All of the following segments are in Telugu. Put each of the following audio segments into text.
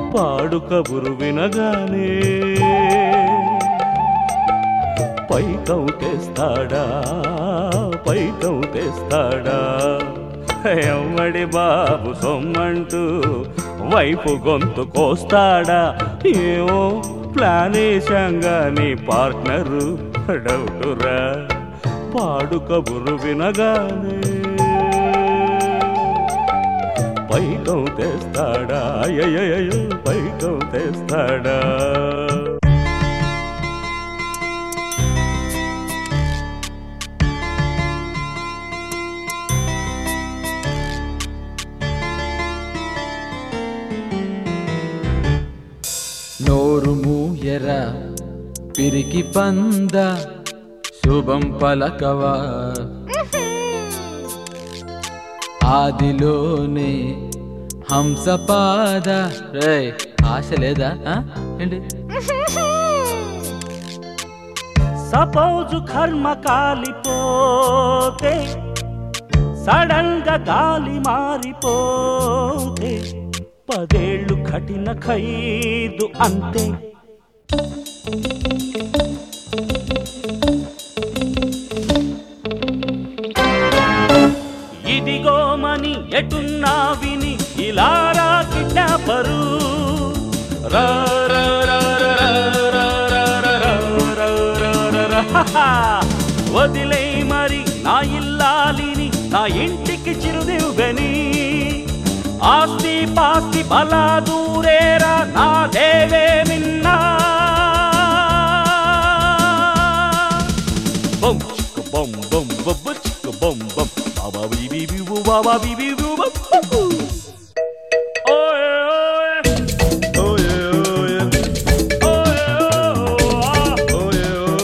పాడు కబురు వినగానే పైకం తెస్తాడా పైకం తెస్తాడా ఎమ్మడి బాబు సొమ్మంటూ వైపు గొంతు కోస్తాడా ఏమో ప్లాన్ వేశాంగా నీ పార్ట్నరు డౌటురా పాడు కబురు వినగానే పైకం తెస్తాడా అయ్యయ్యో పైకం తెస్తాడా నోరు మూయరా పిరికి పంద శుభం పలకవా ఆదిలోనే హంసపాద రే ఆశ లేదా ఆ? ఏంటి సపోజు కర్మ కాలిపోతే సడన్ గా గాలి మారిపోతే పదేళ్ళు కఠిన ఖైదు అంతే ఇదిగోమని ఎటున్నా విని ఇలా రా కిడ్నాపరు రా రా రా రా రా రా రా రా రా రా రా రా హహా. వదిలే మరి నా ఇల్లాలిని నా ఇంటికి చిరుదివ్వని ఆస్తి పాస్తి బలా దూరేరా నా దేవే మిన్నా బం చిక్క బం బం బబ్బ చిక్క బం బం బాబా బీబీ బీబు బాబా బీబీ బీబు బం. ఓయ్ ఓయ్ ఓయ్ ఓయ్ ఓయ్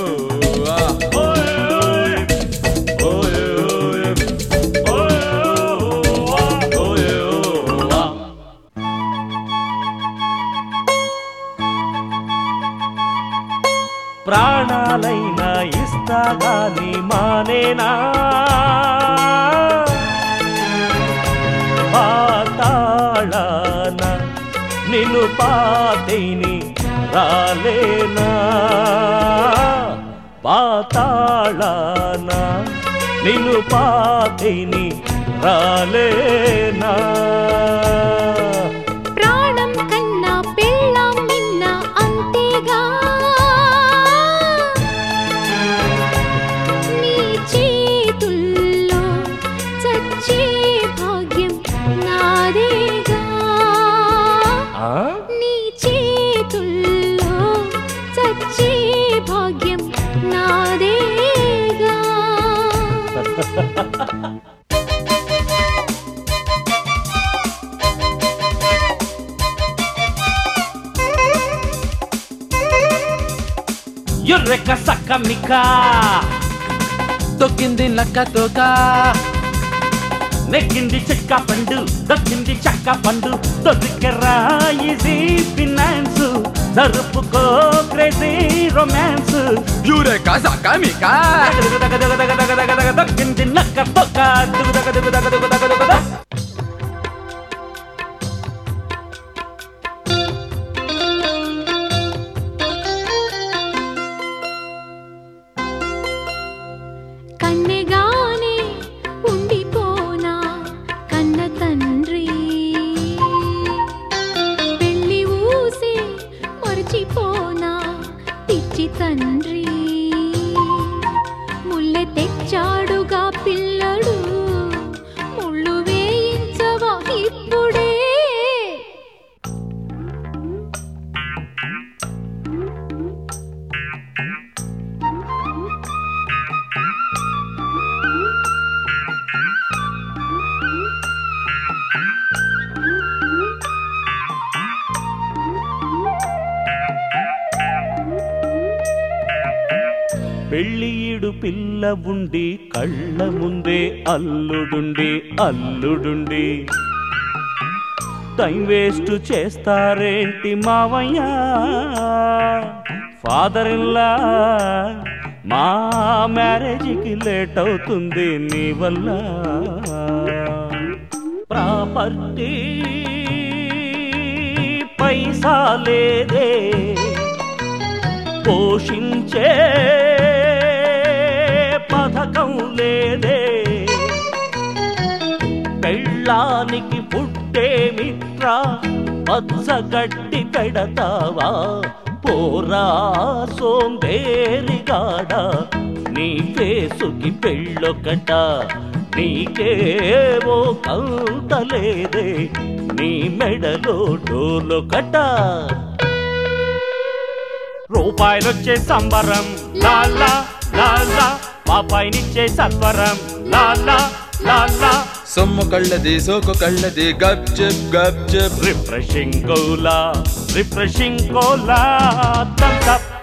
ప్రాణాలైనా ఇస్తా గాని మానేనా పాతాళాన నిన్ను పాతేని రాలేనా పాతాళాన నిన్ను పాతేని రాలేనా ప్రాణం కన్నా పెళ్ళాం నిన్న అంతేగా నీ చేతుల్లో చచ్చే భాగ్యం నాదేగా ఆ? నీ చేతుల్లో చచ్చే భాగ్యం నాదేగా ఎర్రెక్క సక్క మిక్క తొక్కింది నక్క తోక నెక్కింది చెక్క పండు దక్కింది చక్క పండు దొరికరా ఈజీ ఫినాన్స్ జరుపుకో క్రేజీ రొమాన్స్ యూరేకా సక్క మీకా దక్కింది నక్క తొక్క దుగు దగ దుగు దగ దుగు దగ దుగు దగ. కన్నెగానే ఉండిపోనా కన్న తండ్రి పెళ్లి ఊసి మర్చిపోనా పిచ్చి తండ్రి ముల్లె తెచ్చాడుగా పిల్లడు ముళ్ళు వేయించవా ఇప్పుడే పెళ్ళియుడు పిల్ల ఉండి కళ్ళ ముందే అల్లుడుండి అల్లుడుండి టైం వేస్ట్ చేస్తారేంటి మావయ్య ఫాదర్ ఇల్లా మా మ్యారేజ్కి లేట్ అవుతుంది నీ వల్ల ప్రాపర్టీ పై పైసా లేదే పోషించే పథకం లేదే పెళ్ళానికి పుట్టే మిత్ర పచ్చగడ్డి పెడతావా పోరా సోంబేరిగాడ నీ ఫేసుకి పెళ్ళొకట నీకేవో కంతలేదే నీ మెడలో డోలొకట రూపాయలొచ్చే సంబరం లాలా లాలా పాపాయినిచ్చే సత్వరం లాలా లాలా సొమ్ము కళ్ళది సోకు కళ్ళది గప్ చెప్ గప్ చెప్ refreshing cola refreshing cola Thums up